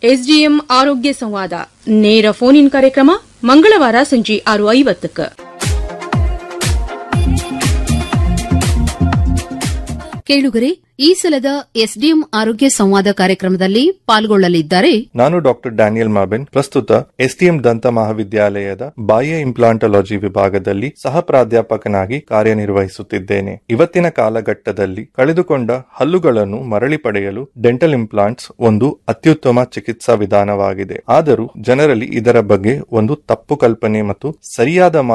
SDM ಆರೋಗ್ಯ ಸಂವಾದ ನೇರ ಫೋನ್ ಇನ್ ಕಾರ್ಯಕ್ರಮ ಮಂಗಳವಾರ ಸಂಜೆ ಆರು ಐವತ್ತಕ್ಕೆ ಕೇಳುಗರೆ ಈ ಸಲದ ಎಸ್ಡಿಎಂ ಆರೋಗ್ಯ ಸಂವಾದ ಕಾರ್ಯಕ್ರಮದಲ್ಲಿ ಪಾಲ್ಗೊಳ್ಳಲಿದ್ದಾರೆ ನಾನು ಡಾಕ್ಟರ್ ಡ್ಯಾನಿಯಲ್ ಮಾಬಿನ್ ಪ್ರಸ್ತುತ ಎಸ್ಟಿಎಂ ದಂತ ಮಹಾವಿದ್ಯಾಲಯದ ಬಾಹ್ಯ ಇಂಪ್ಲಾಂಟಾಲಜಿ ವಿಭಾಗದಲ್ಲಿ ಸಹ ಪ್ರಾಧ್ಯಾಪಕನಾಗಿ ಕಾರ್ಯನಿರ್ವಹಿಸುತ್ತಿದ್ದೇನೆ ಇವತ್ತಿನ ಕಾಲಘಟ್ಟದಲ್ಲಿ ಕಳೆದುಕೊಂಡ ಹಲ್ಲುಗಳನ್ನು ಮರಳಿ ಪಡೆಯಲು ಡೆಂಟಲ್ ಇಂಪ್ಲಾಂಟ್ಸ್ ಒಂದು ಅತ್ಯುತ್ತಮ ಚಿಕಿತ್ಸಾ ವಿಧಾನವಾಗಿದೆ ಆದರೂ ಜನರಲ್ಲಿ ಇದರ ಬಗ್ಗೆ ಒಂದು ತಪ್ಪು ಕಲ್ಪನೆ ಮತ್ತು ಸರಿಯಾದ